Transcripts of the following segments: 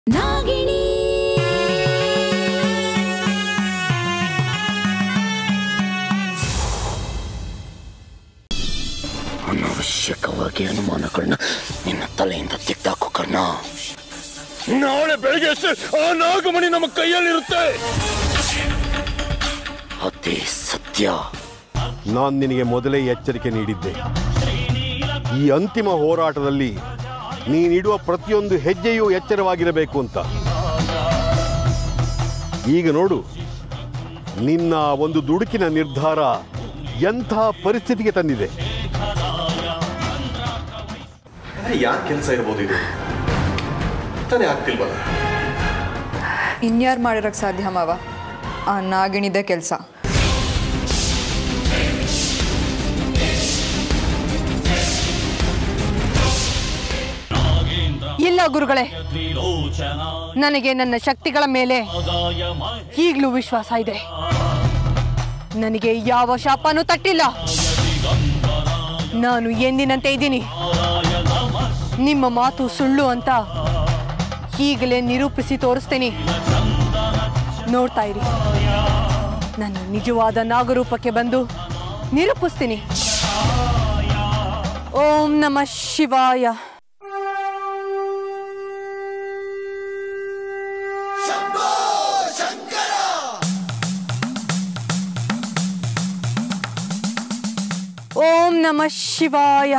ನಾಗಿಣಿ ಅನಾವಶ್ಯಕವಾಗಿ ಅನುಮಾನಗಳನ್ನ ನಿನ್ನ ತಲೆಯಿಂದ ತೆಗ್ದಾಕೋ ಕರ್ಣ ನಾಳೆ ಬೆಳಿಗ್ಗೆ ಅಷ್ಟೇ ಆ ನಾಗಮಣಿ ನಮ್ಮ ಕೈಯಲ್ಲಿರುತ್ತೆ ಅದೇ ಸತ್ಯ ನಾನು ನಿನಗೆ ಮೊದಲೇ ಎಚ್ಚರಿಕೆ ನೀಡಿದ್ದೆ ಈ ಅಂತಿಮ ಹೋರಾಟದಲ್ಲಿ ನೀನಿಡುವ ಪ್ರತಿಯೊಂದು ಹೆಜ್ಜೆಯೂ ಎಚ್ಚರವಾಗಿರಬೇಕು ಅಂತ ಈಗ ನೋಡು ನಿನ್ನ ಒಂದು ದುಡುಕಿನ ನಿರ್ಧಾರ ಎಂಥ ಪರಿಸ್ಥಿತಿಗೆ ತಂದಿದೆ ಯಾಕೆ ಕೆಲಸ ಇರ್ಬೋದು ಇದು ತಾನೇ ಆಗ್ತಿಲ್ವಲ್ಲ ಇನ್ಯಾರು ಮಾಡಿರೋಕ್ಕೆ ಸಾಧ್ಯ ಮಾವ ಆ ನಾಗಿಣಿದೆ ಕೆಲಸ ಇಲ್ಲ ಗುರುಗಳೇ ನನಗೆ ನನ್ನ ಶಕ್ತಿಗಳ ಮೇಲೆ ಈಗಲೂ ವಿಶ್ವಾಸ ಇದೆ ನನಗೆ ಯಾವ ಶಾಪನೂ ತಟ್ಟಿಲ್ಲ ನಾನು ಎಂದಿನಂತೆ ಇದ್ದೀನಿ ನಿಮ್ಮ ಮಾತು ಸುಳ್ಳು ಅಂತ ಈಗಲೇ ನಿರೂಪಿಸಿ ತೋರಿಸ್ತೀನಿ ನೋಡ್ತಾ ಇರಿ ನನ್ನ ನಿಜವಾದ ನಾಗರೂಪಕ್ಕೆ ಬಂದು ನಿರೂಪಿಸ್ತೀನಿ ಓಂ ನಮಃ ಶಿವಾಯ ಓಂ ನಮಃ ಶಿವಾಯ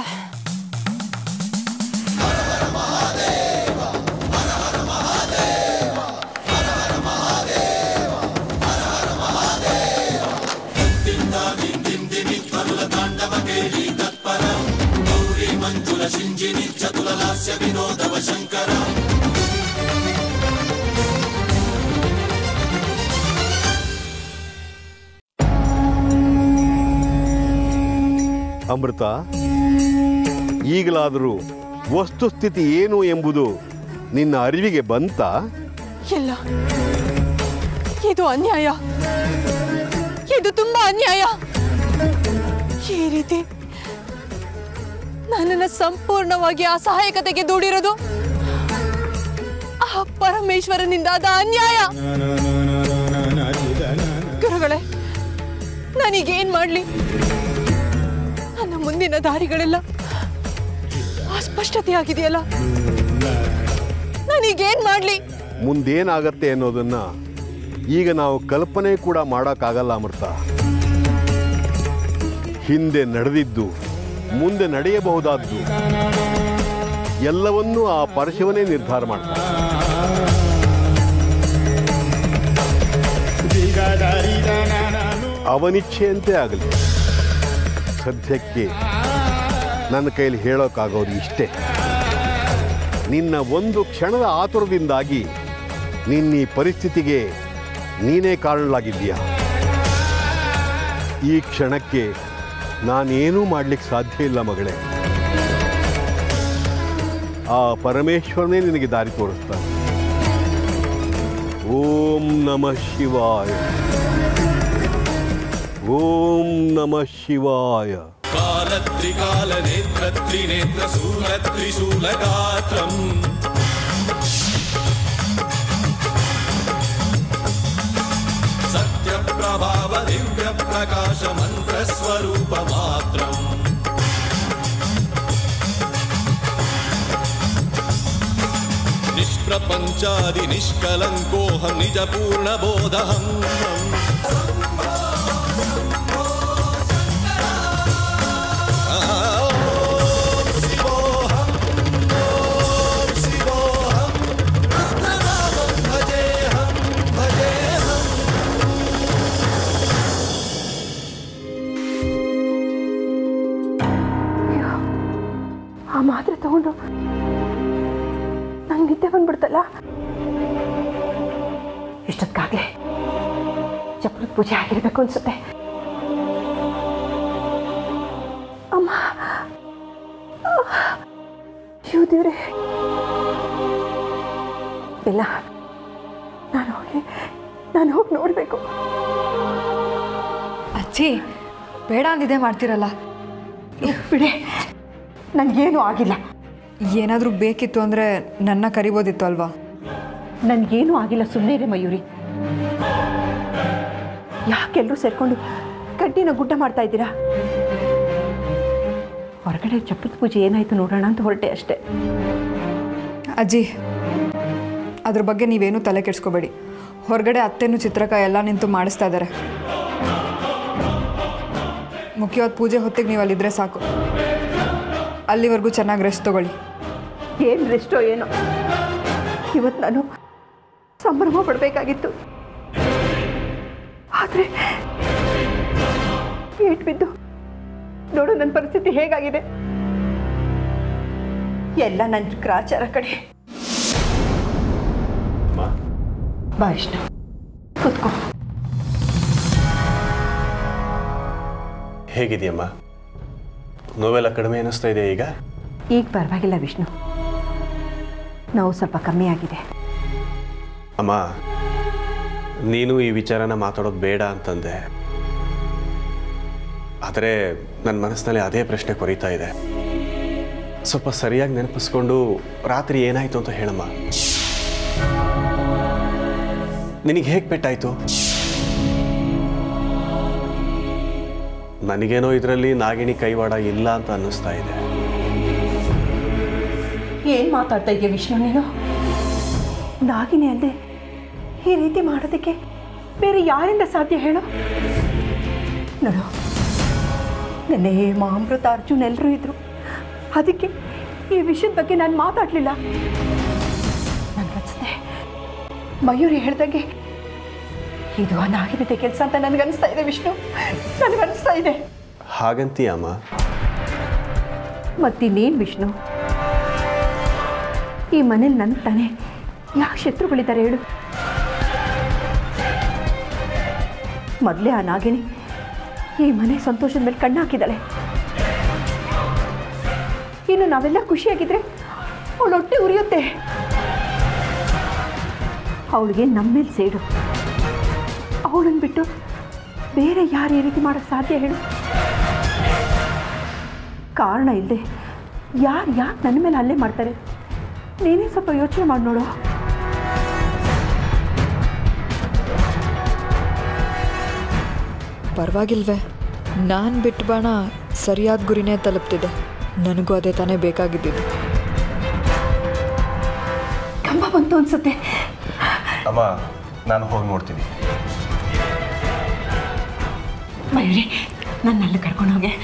ಅಮೃತ ಈಗಲಾದರೂ ವಸ್ತುಸ್ಥಿತಿ ಏನು ಎಂಬುದು ನಿನ್ನ ಅರಿವಿಗೆ ಬಂತಾ ಇಲ್ಲ ಇದು ಅನ್ಯಾಯ ಇದು ತುಂಬಾ ಅನ್ಯಾಯ ಈ ರೀತಿ ನನ್ನನ್ನು ಸಂಪೂರ್ಣವಾಗಿ ಅಸಹಾಯಕತೆಗೆ ದೂಡಿರೋದು ಆ ಪರಮೇಶ್ವರನಿಂದಾದ ಅನ್ಯಾಯ ಗುರುಗಳೇ ನಾನೀಗೇನ್ ಮಾಡ್ಲಿ ನನ್ನ ಮುಂದಿನ ದಾರಿಗಳೆಲ್ಲ ಅಸ್ಪಷ್ಟತೆ ಆಗಿದೆಯಲ್ಲ ನಾನೀಗೇನ್ ಮಾಡ್ಲಿ ಮುಂದೇನಾಗತ್ತೆ ಅನ್ನೋದನ್ನ ಈಗ ನಾವು ಕಲ್ಪನೆ ಕೂಡ ಮಾಡೋಕ್ಕಾಗಲ್ಲ ಅಮೃತ ಹಿಂದೆ ನಡೆದಿದ್ದು ಮುಂದೆ ನಡೆಯಬಹುದಾದ್ದು ಎಲ್ಲವನ್ನೂ ಆ ಪರಶಿವನೇ ನಿರ್ಧಾರ ಮಾಡ್ತಾನೆ ಅವನಿಚ್ಛೆಯಂತೆ ಆಗಲಿ ಸದ್ಯಕ್ಕೆ ನನ್ನ ಕೈಲಿ ಹೇಳೋಕ್ಕಾಗೋದು ಇಷ್ಟೇ ನಿನ್ನ ಒಂದು ಕ್ಷಣದ ಆತುರದಿಂದಾಗಿ ನಿನ್ನ ಈ ಪರಿಸ್ಥಿತಿಗೆ ನೀನೇ ಕಾರಣಲಾಗಿದ್ದೀಯ ಈ ಕ್ಷಣಕ್ಕೆ ನಾನೇನೂ ಮಾಡ್ಲಿಕ್ಕೆ ಸಾಧ್ಯ ಇಲ್ಲ ಮಗಳೇ ಆ ಪರಮೇಶ್ವರನೇ ನಿನಗೆ ದಾರಿ ತೋರಿಸ್ತಾನೆ ಓಂ ನಮಃ ಶಿವಾಯ ಓಂ ನಮಃ ಶಿವಾಯ कालत्रिकालनेत्रत्रिनेत्रशूलत्रिशूलगात्रम् सत्यप्रभाव दिव्यप्रकाशमन्त्रस्वरूपमात्रम् निष्प्रपञ्चादि निष्कलङ्कोऽहं निजपूर्णबोधहम् ಆ ಮಾತ್ರೆ ತಗೊಂಡು ನಂಗೆ ನಿದ್ದೆ ಬಂದ್ಬಿಡ್ತಲ್ಲ ಇಷ್ಟೊತ್ತಾಗ್ಲೇ ಚಪ್ಪರದ ಪೂಜೆ ಆಗಿರ್ಬೇಕು ಅನ್ಸುತ್ತೆ ಅಮ್ಮ ಶಿವ ದೇವ್ರೆ ಇಲ್ಲ ನಾನು ಹೋಗಿ ನಾನು ಹೋಗಿ ನೋಡಬೇಕು ಅಜ್ಜಿ ಬೇಡ ಅಂದಿದೆ ಮಾಡ್ತೀರಲ್ಲ ಬಿಡೆ ನನಗೇನು ಆಗಿಲ್ಲ ಏನಾದರೂ ಬೇಕಿತ್ತು ಅಂದರೆ ನನ್ನ ಕರಿಬೋದಿತ್ತು ಅಲ್ವಾ ನನಗೇನೂ ಆಗಿಲ್ಲ ಸುಮ್ಮನೆ ಇದೆ ಮಯೂರಿ ಯಾಕೆಲ್ಲರೂ ಸೇರ್ಕೊಂಡು ಕಡ್ಡಿನ ಗುಡ್ಡ ಮಾಡ್ತಾ ಇದ್ದೀರಾ ಹೊರಗಡೆ ಚಪ್ಪದ ಪೂಜೆ ಏನಾಯ್ತು ನೋಡೋಣ ಅಂತ ಹೊರಟೆ ಅಷ್ಟೇ ಅಜ್ಜಿ ಅದ್ರ ಬಗ್ಗೆ ನೀವೇನು ತಲೆ ಕೆಡಿಸ್ಕೋಬೇಡಿ ಹೊರಗಡೆ ಅತ್ತೆನೂ ಚಿತ್ರಕ ಎಲ್ಲ ನಿಂತು ಮಾಡಿಸ್ತಾ ಇದ್ದಾರೆ ಮುಖ್ಯವಾದ ಪೂಜೆ ಹೊತ್ತಿಗೆ ನೀವು ಅಲ್ಲಿದ್ರೆ ಸಾಕು ಅಲ್ಲಿವರೆಗೂ ಚೆನ್ನಾಗಿ ರೆಸ್ಟ್ ತಗೊಳ್ಳಿ ಏನು ರೆಸ್ಟೋ ಏನೋ ಇವತ್ತು ನಾನು ಸಂಭ್ರಮ ಪಡಬೇಕಾಗಿತ್ತು ಆದರೆ ಏಟ್ ಬಿದ್ದು ನೋಡು ನನ್ನ ಪರಿಸ್ಥಿತಿ ಹೇಗಾಗಿದೆ ಎಲ್ಲ ನನ್ನ ಗ್ರಾಚಾರ ಕಡೆ ಬಾ ವಿಷ್ಣು ಕೂತ್ಕೋ ಹೇಗಿದೆಯಮ್ಮ ನೋವೆಲ್ಲ ಕಡಿಮೆ ಅನ್ನಿಸ್ತಾ ಇದೆ ಈಗ ಈಗ ಪರವಾಗಿಲ್ಲ ವಿಷ್ಣು ನೋವು ಸ್ವಲ್ಪ ಕಮ್ಮಿ ಆಗಿದೆ ಅಮ್ಮ ನೀನು ಈ ವಿಚಾರನ ಮಾತಾಡೋದು ಬೇಡ ಅಂತಂದೆ ಆದರೆ ನನ್ನ ಮನಸ್ಸಿನಲ್ಲಿ ಅದೇ ಪ್ರಶ್ನೆ ಕೊರೀತಾ ಇದೆ ಸ್ವಲ್ಪ ಸರಿಯಾಗಿ ನೆನಪಿಸ್ಕೊಂಡು ರಾತ್ರಿ ಏನಾಯ್ತು ಅಂತ ಹೇಳಮ್ಮ ನಿನಗೆ ಹೇಗೆ ಪೆಟ್ಟಾಯ್ತು ನನಗೇನೋ ಇದರಲ್ಲಿ ನಾಗಿಣಿ ಕೈವಾಡ ಇಲ್ಲ ಅಂತ ಅನ್ನಿಸ್ತಾ ಇದೆ ಏನು ಮಾತಾಡ್ತಾ ಇದೆಯಾ ವಿಷ್ಣು ನೀನು ನಾಗಿನಿ ಅಲ್ಲದೆ ಈ ರೀತಿ ಮಾಡೋದಕ್ಕೆ ಬೇರೆ ಯಾರಿಂದ ಸಾಧ್ಯ ಹೇಳು ನೋಡು ನೆನ್ನೆ ಹೇಮ ಅಮೃತ ಅರ್ಜುನ್ ಎಲ್ಲರೂ ಇದ್ರು ಅದಕ್ಕೆ ಈ ವಿಷಯದ ಬಗ್ಗೆ ನಾನು ಮಾತಾಡಲಿಲ್ಲ ನನಗನ್ಸುತ್ತೆ ಮಯೂರಿ ಹೇಳ್ದಂಗೆ ಇದು ನಾಗಿನಿದೆ ಕೆಲಸ ಅಂತ ನನಗನ್ನಿಸ್ತಾ ಇದೆ ವಿಷ್ಣು ನನಗನ್ನಿಸ್ತಾ ಇದೆ ಹಾಗಂತೀಯಮ್ಮ ಮತ್ತಿನ್ನೇನು ವಿಷ್ಣು ಈ ಮನೇಲಿ ನನ್ನ ತಾನೇ ಯಾಕೆ ಶತ್ರುಗಳಿದ್ದಾರೆ ಹೇಳು ಮೊದಲೇ ಆ ನಾಗಿನಿ ಈ ಮನೆ ಸಂತೋಷದ ಮೇಲೆ ಕಣ್ಣು ಹಾಕಿದ್ದಾಳೆ ಇನ್ನು ನಾವೆಲ್ಲ ಖುಷಿಯಾಗಿದ್ರೆ ಅವಳು ಹೊಟ್ಟೆ ಉರಿಯುತ್ತೆ ಅವಳಿಗೆ ನಮ್ಮ ಮೇಲೆ ಸೇಡು ಅವಳನ್ನು ಬಿಟ್ಟು ಬೇರೆ ಯಾರು ಈ ರೀತಿ ಮಾಡೋಕ್ಕೆ ಸಾಧ್ಯ ಹೇಳು ಕಾರಣ ಇಲ್ಲದೆ ಯಾರು ಯಾಕೆ ನನ್ನ ಮೇಲೆ ಹಲ್ಲೆ ಮಾಡ್ತಾರೆ ನೀನೇ ಸ್ವಲ್ಪ ಯೋಚನೆ ಮಾಡಿ ನೋಡು ಪರವಾಗಿಲ್ವೇ ನಾನು ಬಿಟ್ಟು ಬಾಣ ಸರಿಯಾದ ಗುರಿನೇ ತಲುಪ್ತಿದೆ ನನಗೂ ಅದೇ ತಾನೇ ಬೇಕಾಗಿದ್ದಿದ್ದು ಕಂಬ ಬಂತು ಅನ್ಸುತ್ತೆ ಅಮ್ಮ ನಾನು ಹೋಗಿ ನೋಡ್ತೀನಿ ಮಯೂರಿ ನನ್ನ ಅಲ್ಲಿ ಕರ್ಕೊಂಡು ಹೋಗೆ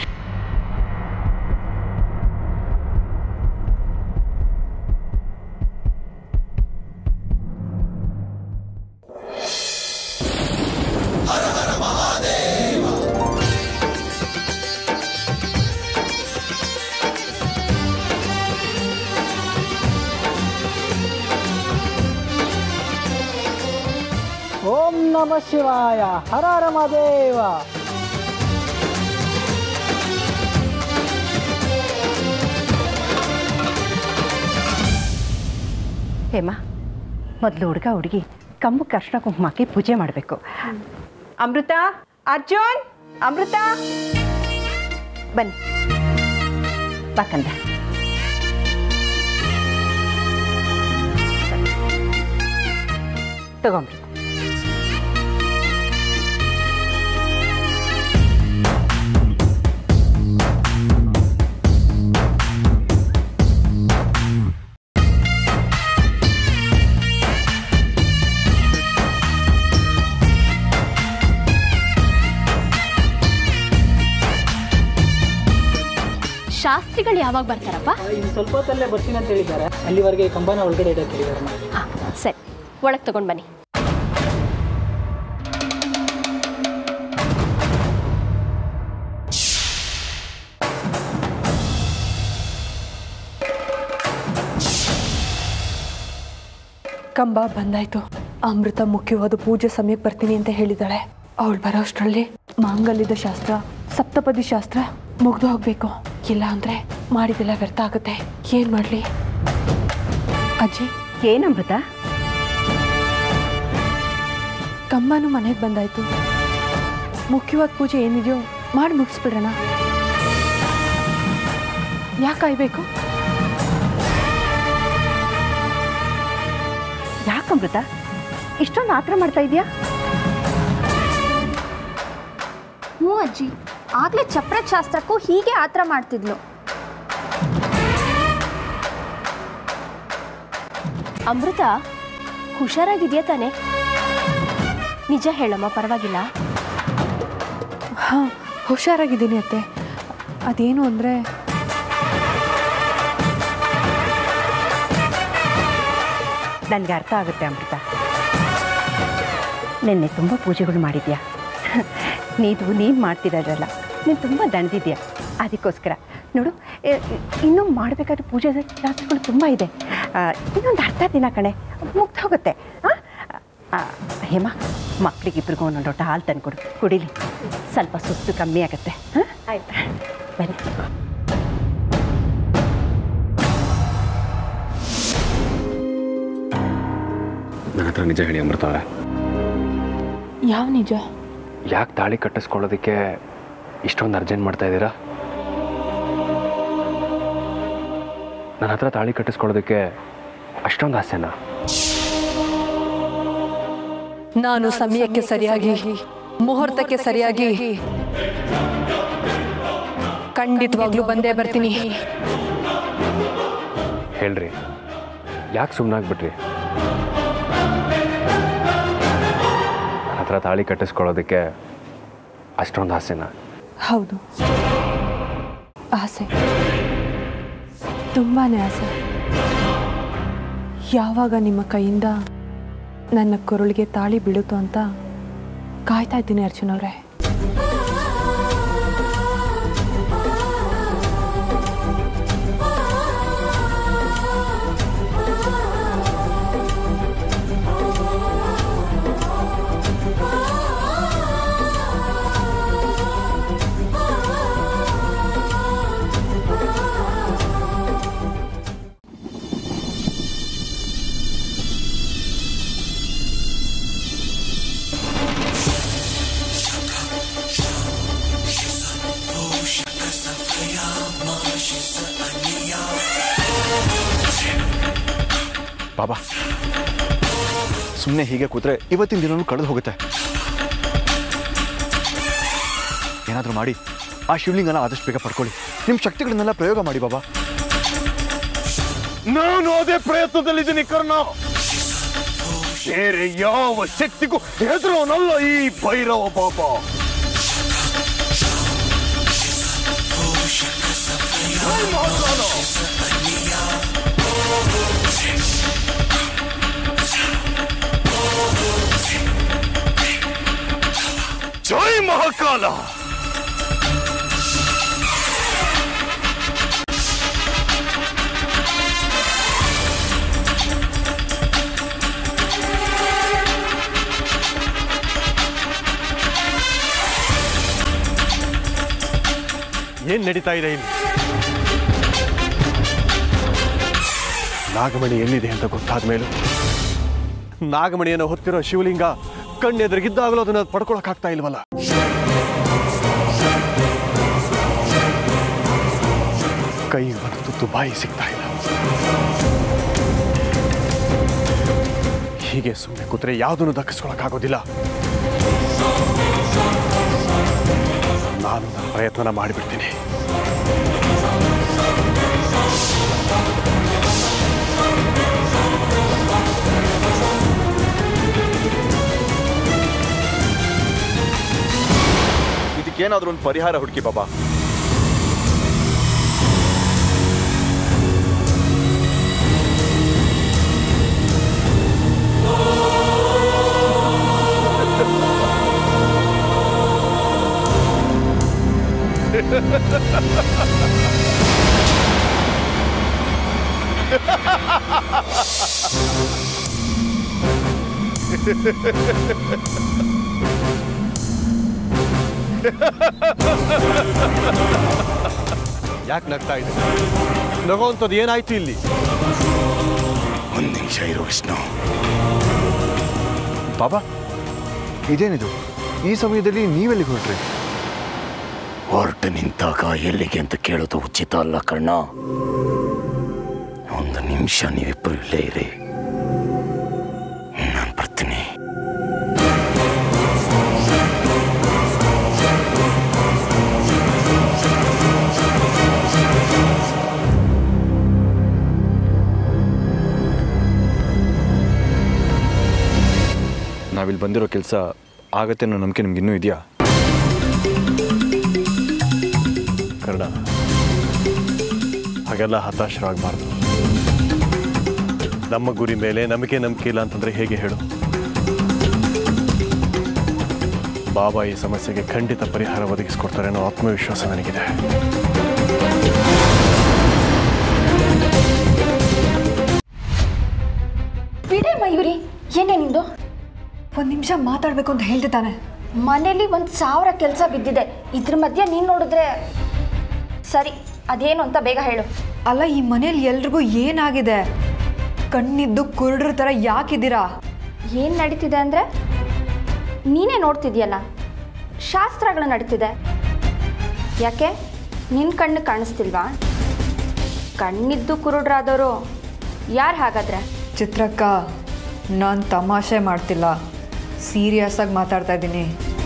ಓಂ ನಮ ಶಿವಾಯ ಹರ ಹರ ಮಹಾದೇವ ಹೇಮ ಮೊದಲು ಹುಡುಗ ಹುಡುಗಿ ಕಂಬಕ್ಕೆ ಅರ್ಶಿನ ಕುಂಕುಮಕ್ಕೆ ಪೂಜೆ ಮಾಡಬೇಕು ಅಮೃತ ಅರ್ಜುನ್ ಅಮೃತ ಬನ್ನಿ ಬಾಕಂದ ತಗೊಂಬ್ರಿ ಶಾಸ್ತ್ರಿಗಳು ಯಾವಾಗ ಬರ್ತಾರಪ್ಪ ಇನ್ನು ಸ್ವಲ್ಪ ಹೊತ್ತಲ್ಲೇ ಬರ್ತೀನಿ ಅಂತ ಹೇಳಿದ್ದಾರೆ ಅಲ್ಲಿವರೆಗೆ ಕಂಬನ ಒಳಗಡೆ ಇಡಕ್ಕೆ ಹೇಳಿದ್ದಾರೆ ಹಾ, ಸರಿ ಒಳಗೆ ತಗೊಂಡು ಬನ್ನಿ ಕಂಬ ಬಂದಾಯ್ತು ಅಮೃತ ಮುಖ್ಯವಾದ ಪೂಜೆ ಸಮಯಕ್ಕೆ ಬರ್ತೀನಿ ಅಂತ ಹೇಳಿದಾಳೆ ಅವಳು ಬರೋ ಅಷ್ಟರಲ್ಲಿ ಮಾಂಗಲ್ಯದ ಶಾಸ್ತ್ರ ಸಪ್ತಪದಿ ಶಾಸ್ತ್ರ ಮುಗ್ದು ಹೋಗ್ಬೇಕು ಇಲ್ಲ ಅಂದ್ರೆ ಮಾಡಿದೆಲ್ಲ ವ್ಯರ್ಥ ಆಗುತ್ತೆ ಏನ್ ಮಾಡ್ಲಿ ಅಜ್ಜಿ ಏನಮೃತ ಕಂಬನೂ ಮನೆಗೆ ಬಂದಾಯ್ತು ಮುಖ್ಯವಾದ ಪೂಜೆ ಏನಿದೆಯೋ ಮಾಡಿ ಮುಗಿಸ್ಬಿಡೋಣ ಯಾಕೆ ಕಾಯ್ಬೇಕು ಯಾಕೆ ಯಾಕಮೃತ ಇಷ್ಟೊಂದು ಆತರ ಮಾಡ್ತಾ ಇದೆಯಾ ಹ್ಞೂ ಅಜ್ಜಿ ಆಗಲೇ ಚಪ್ರ ಶಾಸ್ತ್ರಕ್ಕೂ ಹೀಗೆ ಆತರ ಮಾಡ್ತಿದ್ಲು ಅಮೃತ ಹುಷಾರಾಗಿದೆಯಾ ತಾನೆ ನಿಜ ಹೇಳಮ್ಮ ಪರವಾಗಿಲ್ಲ ಹಾಂ ಹುಷಾರಾಗಿದ್ದೀನಿ ಅತ್ತೆ ಅದೇನು ಅಂದರೆ ನನಗೆ ಅರ್ಥ ಆಗುತ್ತೆ ಅಮೃತ ನಿನ್ನೆ ತುಂಬ ಪೂಜೆಗಳು ಮಾಡಿದ್ಯಾ ನೀದು ನೀನು ಮಾಡ್ತಿರೋದಲ್ಲ ನೀನು ತುಂಬ ದಣಿದಿದ್ಯಾ ಅದಕ್ಕೋಸ್ಕರ ನೋಡು ಎ- ಇನ್ನೂ ಮಾಡಬೇಕಾದ ಪೂಜೆ ಶಾಸ್ತ್ರಗಳು ತುಂಬ ಇದೆ ಆ, ಇನ್ನೊಂದು ಅರ್ಧ ದಿನ ಕಣೆ ಮುಗ್ದು ಹೋಗುತ್ತೆ ಆ? ಆ, ಹೇಮ ಮಕ್ಕಳಿಗಿಬ್ರಿಗೂ ಒಂದೊಂದು ಲೋಟ ಹಾಲು ತಂದು ಕೊಡು ಕುಡಿಲಿ ಸ್ವಲ್ಪ ಸುಸ್ತು ಕಮ್ಮಿ ಆಗುತ್ತೆ ಹಾಂ ಆಯ್ತು ಬನ್ನಿ ನನ್ನ ಹತ್ರ ನಿಜ ಹೇಳಿ ಅಮೃತ ಅವರೇ ಯಾವ ನಿಜ ಯಾಕೆ ತಾಳಿ ಕಟ್ಟಿಸ್ಕೊಳ್ಳೋದಕ್ಕೆ ಇಷ್ಟೊಂದು ಅರ್ಜೆಂಟ್ ಮಾಡ್ತಾ ಇದ್ದೀರಾ ನನ್ನ ಹತ್ರ ತಾಳಿ ಕಟ್ಟಿಸ್ಕೊಳ್ಳೋದಕ್ಕೆ ಅಷ್ಟೊಂದು ಆಸೆನಾ ನಾನು ಸಮಯಕ್ಕೆ ಸರಿಯಾಗಿ ಮುಹೂರ್ತಕ್ಕೆ ಸರಿಯಾಗಿ ಖಂಡಿತವಾಗ್ಲೂ ಬಂದೇ ಬರ್ತೀನಿ ಹೇಳ್ರಿ ಯಾಕೆ ಸುಮ್ಮನಾಗ್ಬಿಟ್ರಿ ನನ್ನ ಹತ್ರ ತಾಳಿ ಕಟ್ಟಿಸ್ಕೊಳ್ಳೋದಕ್ಕೆ ಅಷ್ಟೊಂದು ಆಸೆನಾ ಹೌದು ಆಸೆ ತುಂಬಾ ಆಸೆ ಯಾವಾಗ ನಿಮ್ಮ ಕೈಯಿಂದ ನನ್ನ ಕೊರಳಿಗೆ ತಾಳಿ ಬೀಳುತ್ತೋ ಅಂತ ಕಾಯ್ತಾ ಇದ್ದೀನಿ ಅರ್ಜುನ್ ಅವರೇ ಬಾಬಾ ಸುಮ್ಮನೆ ಹೀಗೆ ಕೂತ್ರೆ ಇವತ್ತಿನ ದಿನನೂ ಕಳೆದು ಹೋಗುತ್ತೆ ಏನಾದರೂ ಮಾಡಿ ಆ ಶಿವಲಿಂಗನ ಆದಷ್ಟು ಬೇಗ ಪಡ್ಕೊಳ್ಳಿ ನಿಮ್ಮ ಶಕ್ತಿಗಳನ್ನೆಲ್ಲ ಪ್ರಯೋಗ ಮಾಡಿ ಬಾಬಾ ನಾನು ಅದೇ ಪ್ರಯತ್ನದಲ್ಲಿದ್ದೀನಿ ಕರ್ಣ ಬೇರೆ ಯಾವ ಶಕ್ತಿಗೂ ಹೆದರೋನಲ್ಲ ಈ ಭೈರವ ಬಾಬಾ ಜೈ ಮಹಾಕಾಲ! ಜೈ ಮಹಾಕಾಲ ಏನು ನಡೀತಾ ಇದೆ ಇಲ್ಲಿ ನಾಗಮಣಿ ಎಲ್ಲಿದೆ ಅಂತ ಗೊತ್ತಾದ ಮೇಲೂ ನಾಗಮಣಿಯನ್ನು ಹೊತ್ತಿರೋ ಶಿವಲಿಂಗ ಕಣ್ಣೆದುರಿಗಿದ್ದಾಗಲೂ ಅದನ್ನ ಪಡ್ಕೊಳಕ್ಕಾಗ್ತಾ ಇಲ್ವಲ್ಲ ಕೈ ಒಂದು ತುತ್ತು ಬಾಯಿ ಸಿಗ್ತಾ ಇಲ್ಲ ಹೀಗೆ ಸುಮ್ಮನೆ ಕೂತ್ರೆ ಯಾವುದನ್ನು ದಕ್ಕಿಸ್ಕೊಳಕ್ಕಾಗೋದಿಲ್ಲ ನಾನು ನನ್ನ ಪ್ರಯತ್ನನ ಮಾಡಿಬಿಡ್ತೀನಿ ಇದಕ್ಕೇನಾದ್ರೂ ಒಂದು ಪರಿಹಾರ ಹುಡುಕಿ ಬಾಬಾ ಯಾಕೆ ನಗ್ತಾ ಇದೆ ನಗೋಂಥದ್ದು ಏನಾಯ್ತು ಇಲ್ಲಿ ಒಂದು ನಿಮಿಷ ಇರು ವಿಷ್ಣು ಬಾಬಾ ಇದೇನಿದು ಈ ಸಮಯದಲ್ಲಿ ನೀವೆಲ್ಲಿಗೆ ಹೊರಟ್ರಿ ಹೊರಟು ನಿಂತಾಗ ಎಲ್ಲಿಗೆ ಅಂತ ಕೇಳೋದು ಉಚಿತ ಅಲ್ಲ ಕರ್ಣ ಒಂದು ನಿಮಿಷ ನೀವಿಬ್ಬರು ಇಲ್ಲೇ ಇರಿ ನಾವಿಲ್ಲಿ ಬಂದಿರೋ ಕೆಲಸ ಆಗತ್ತೆ ಅನ್ನೋ ನಂಬಿಕೆ ನಿಮ್ಗೆ ಇನ್ನೂ ಇದೆಯಾ ಕರ್ಣ ಹಾಗೆಲ್ಲ ಹತಾಶರಾಗಬಾರ್ದು ನಮ್ಮ ಗುರಿ ಮೇಲೆ ನಮಗೆ ನಂಬಿಕೆ ಇಲ್ಲ ಅಂತಂದ್ರೆ ಹೇಗೆ ಹೇಳು ಬಾಬಾ ಈ ಸಮಸ್ಯೆಗೆ ಖಂಡಿತ ಪರಿಹಾರ ಒದಗಿಸ್ಕೊಡ್ತಾರೆ ಅನ್ನೋ ಆತ್ಮವಿಶ್ವಾಸ ನನಗಿದೆ ಬಿಡೆ ಮಯೂರಿ ಏನೇ ನಿಂದು ಒಂದು ನಿಮಿಷ ಮಾತಾಡಬೇಕು ಅಂತ ಹೇಳ್ದೆ ತಾನೆ ಮನೇಲಿ ಒಂದು ಸಾವಿರ ಕೆಲಸ ಬಿದ್ದಿದೆ ಇದ್ರ ಮಧ್ಯೆ ನೀನು ನೋಡಿದ್ರೆ ಸರಿ ಅದೇನು ಅಂತ ಬೇಗ ಹೇಳು ಅಲ್ಲ ಈ ಮನೇಲಿ ಎಲ್ರಿಗೂ ಏನಾಗಿದೆ ಕಣ್ಣಿದ್ದು ಕುರುಡ್ರ ಥರ ಯಾಕಿದ್ದೀರಾ ಏನು ನಡೀತಿದೆ ಅಂದರೆ ನೀನೇ ನೋಡ್ತಿದ್ಯಲ್ಲ ಶಾಸ್ತ್ರಗಳು ನಡೀತಿದೆ ಯಾಕೆ ನಿನ್ನ ಕಣ್ಣು ಕಾಣಿಸ್ತಿಲ್ವಾ ಕಣ್ಣಿದ್ದು ಕುರುಡ್ರಾದವರು ಯಾರು ಹಾಗಾದ್ರೆ ಚಿತ್ರಕ್ಕ ನಾನು ತಮಾಷೆ ಮಾಡ್ತಿಲ್ಲ ಸೀರಿಯಸ್ ಆಗಿ ಮಾತಾಡ್ತಾ ಇದ್ದೀನಿ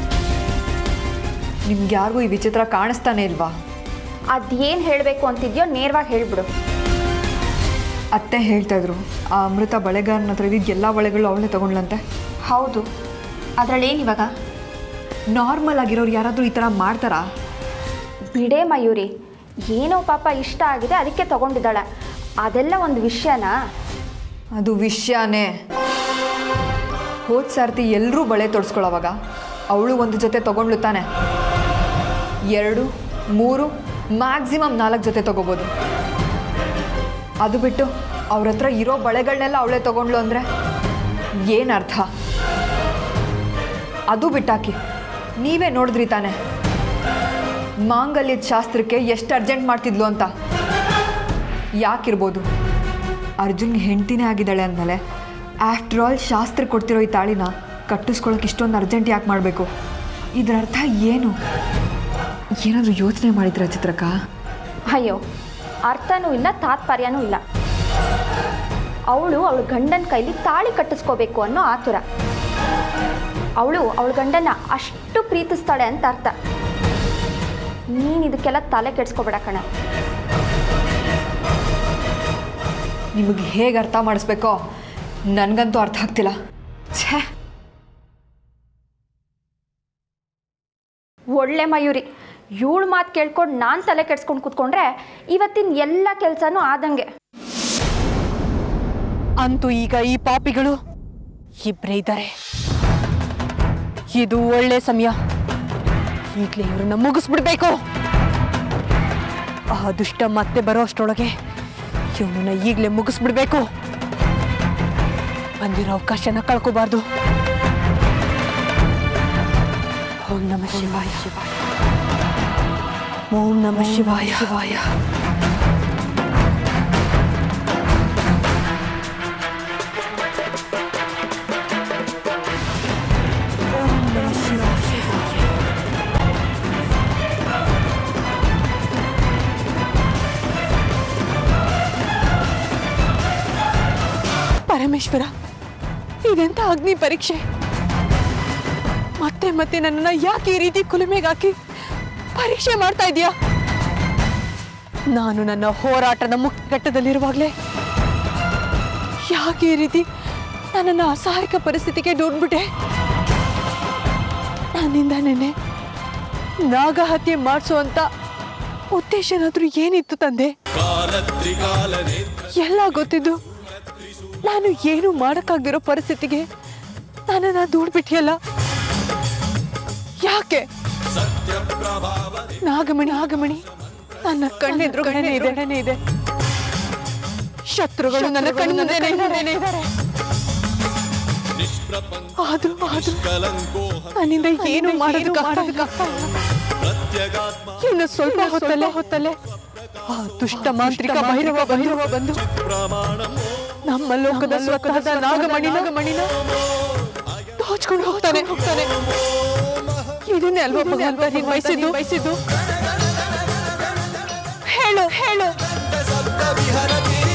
ನಿಮ್ಗೆ ಯಾರಿಗೂ ಈ ವಿಚಿತ್ರ ಕಾಣಿಸ್ತಾನೆ ಇಲ್ವಾ ಅದೇನು ಹೇಳಬೇಕು ಅಂತಿದ್ಯೋ ನೇರವಾಗಿ ಹೇಳ್ಬಿಡು ಅತ್ತೆ ಹೇಳ್ತಾ ಇದ್ರು ಆ ಅಮೃತ ಬಳೆಗಾರನ ಹತ್ರ ಇದ್ದಿದ್ದು ಎಲ್ಲ ಬಳೆಗಳು ಅವಳೇ ತಗೊಂಡ್ಲಂತೆ ಹೌದು ಅದರಲ್ಲಿ ಏನಿವಾಗ ನಾರ್ಮಲ್ ಆಗಿರೋರು ಯಾರಾದರೂ ಈ ಥರ ಮಾಡ್ತಾರಾ ಬಿಡೆ ಮಯೂರಿ ಏನೋ ಪಾಪ ಇಷ್ಟ ಆಗಿದೆ ಅದಕ್ಕೆ ತಗೊಂಡಿದ್ದಾಳೆ ಅದೆಲ್ಲ ಒಂದು ವಿಷಯನಾ ಅದು ವಿಷಯನೇ ಹೋದ ಸರ್ತಿ ಎಲ್ಲರೂ ಬಳೆ ತೊಡ್ಸ್ಕೊಳ್ಳೋವಾಗ ಅವಳು ಒಂದು ಜೊತೆ ತಗೊಂಡ್ಲು ತಾನೆ ಎರಡು ಮೂರು ಮ್ಯಾಕ್ಸಿಮಮ್ ನಾಲ್ಕು ಜೊತೆ ತಗೋಬೋದು ಅದು ಬಿಟ್ಟು ಅವ್ರ ಹತ್ರ ಇರೋ ಬಳೆಗಳನ್ನೆಲ್ಲ ಅವಳೇ ತಗೊಂಡ್ಲು ಅಂದರೆ ಏನು ಅರ್ಥ ಅದು ಬಿಟ್ಟಾಕಿ ನೀವೇ ನೋಡಿದ್ರಿ ತಾನೆ ಮಾಂಗಲ್ಯದ ಶಾಸ್ತ್ರಕ್ಕೆ ಎಷ್ಟು ಅರ್ಜೆಂಟ್ ಮಾಡ್ತಿದ್ಲು ಅಂತ ಯಾಕಿರ್ಬೋದು ಅರ್ಜುನ್ಗೆ ಹೆಂಡ್ತಿನೇ ಆಗಿದ್ದಾಳೆ ಅಂದಮೇಲೆ ಆಫ್ಟರ್ ಆಲ್ ಶಾಸ್ತ್ರ ಕೊಡ್ತಿರೋ ಈ ತಾಳಿನ ಕಟ್ಟಿಸ್ಕೊಳ್ಳೋಕೆ ಇಷ್ಟೊಂದು ಅರ್ಜೆಂಟ್ ಯಾಕೆ ಮಾಡಬೇಕು ಇದರ ಅರ್ಥ ಏನು ಏನಾದರೂ ಯೋಚನೆ ಮಾಡಿದ್ರ ಚಿತ್ರಕ್ಕ ಅಯ್ಯೋ ಅರ್ಥನೂ ಇಲ್ಲ ತಾತ್ಪರ್ಯನೂ ಇಲ್ಲ ಅವಳು ಅವಳ ಗಂಡನ ಕೈಲಿ ತಾಳಿ ಕಟ್ಟಿಸ್ಕೋಬೇಕು ಅನ್ನೋ ಆತುರ ಅವಳು ಅವಳ ಗಂಡನ ಅಷ್ಟು ಪ್ರೀತಿಸ್ತಾಳೆ ಅಂತ ಅರ್ಥ ನೀನು ಇದಕ್ಕೆಲ್ಲ ತಲೆ ಕೆಡ್ಸ್ಕೊಬೇಡ ಕಣ ನಿಮಗೆ ಹೇಗೆ ಅರ್ಥ ಮಾಡಿಸ್ಬೇಕೋ ನನಗಂತೂ ಅರ್ಥ ಆಗ್ತಿಲ್ಲ ಛೇ ಒಳ್ಳೆ ಮಯೂರಿ ಇವಳು ಮಾತು ಕೇಳ್ಕೊಂಡು ನಾನು ತಲೆ ಕೆಡ್ಸ್ಕೊಂಡು ಕೂತ್ಕೊಂಡ್ರೆ ಇವತ್ತಿನ ಎಲ್ಲ ಕೆಲಸನೂ ಆದಂಗೆ ಅಂತೂ ಈಗ ಈ ಪಾಪಿಗಳು ಇಬ್ಬರೇ ಇದ್ದಾರೆ ಇದು ಒಳ್ಳೆ ಸಮಯ ಈಗಲೇ ಇವ್ರನ್ನ ಮುಗಿಸ್ಬಿಡ್ಬೇಕು ಆ ದುಷ್ಟ ಮತ್ತೆ ಬರೋ ಅಷ್ಟರೊಳಗೆ ಇವನನ್ನ ಈಗಲೇ ಮುಗಿಸ್ಬಿಡ್ಬೇಕು ಬಂದಿರೋ ಅವಕಾಶನ ಕಳ್ಕೋಬಾರ್ದು ಓಂ ನಮ ಶಿವಾಯ ಶಿವಾಯ ಓಂ ನಮ ಶಿವಾಯ ಶಿವಾಯ ಪರಮೇಶ್ವರ ಇದೆಂತ ಅಗ್ನಿ ಪರೀಕ್ಷೆ ಮತ್ತೆ ಮತ್ತೆ ನನ್ನನ್ನ ಯಾಕೆ ಈ ರೀತಿ ಕುಲುಮೆಗೆ ಹಾಕಿ ಪರೀಕ್ಷೆ ಮಾಡ್ತಾ ಇದೀಯಾ ನಾನು ನನ್ನ ಹೋರಾಟದ ಮುಖ್ಯಘಟ್ಟದಲ್ಲಿರುವಾಗಲೇ ಯಾಕೆ ಈ ರೀತಿ ನನ್ನನ್ನು ಅಸಹಾಯಕ ಪರಿಸ್ಥಿತಿಗೆ ದೂಡ್ಬಿಟ್ಟೆ ನನ್ನಿಂದ ನೆನ್ನೆ ನಾಗಹತ್ಯೆ ಮಾಡಿಸುವಂತ ಉದ್ದೇಶನಾದ್ರೂ ಏನಿತ್ತು ತಂದೆ ಎಲ್ಲ ಗೊತ್ತಿದ್ದು ನಾನು ಏನು ಮಾಡಕ್ಕಾಗಿರೋ ಪರಿಸ್ಥಿತಿಗೆ ನನ್ನನ್ನ ದೂಡ್ಬಿಟ್ಟಿಯಲ್ಲ ಯಾಕೆ ನಾಗಮಣಿ ನಾಗಮಣಿ ನನ್ನ ಕಣ್ಣೆದ್ರು ಕಣ್ಣೆ ಇದೆ ಕಣ್ಣೆ ಇದೆ ಶತ್ರುಗಳು ನನ್ನ ಕಣ್ಣು ಮುಂದೆನೇ ಇದ್ದಾರೆ ಆದ್ರೂ ಆದ್ರೂ ನನ್ನಿಂದ ಏನು ಮಾಡೋದಕ್ಕಾಗ್ತಾ ಇನ್ನು ಸ್ವಲ್ಪ ಹೊತ್ತಲ್ಲೇ ಹೊತ್ತಲ್ಲೇ ಆ ದುಷ್ಟ ಮಾಂತ್ರಿಕ ಭೈರವ ಭೈರವ ಬಂದು ನಮ್ಮ ಲೋಕದ ಸ್ವತಃದ ನಾಗಮಣಿ ನಾಗಮಣಿನ ದೋಚ್ಕೊಂಡು ಹೋಗ್ತಾನೆ ಹೋಗ್ತಾನೆ ಇದನ್ನೇ ಅಲ್ವಾ ಭಗವಂತ ನೀನ್ ಬಯಸಿದ್ದು ಬಯಸಿದ್ದು ಹೇಳು ಹೇಳು ವಿಹರತಿ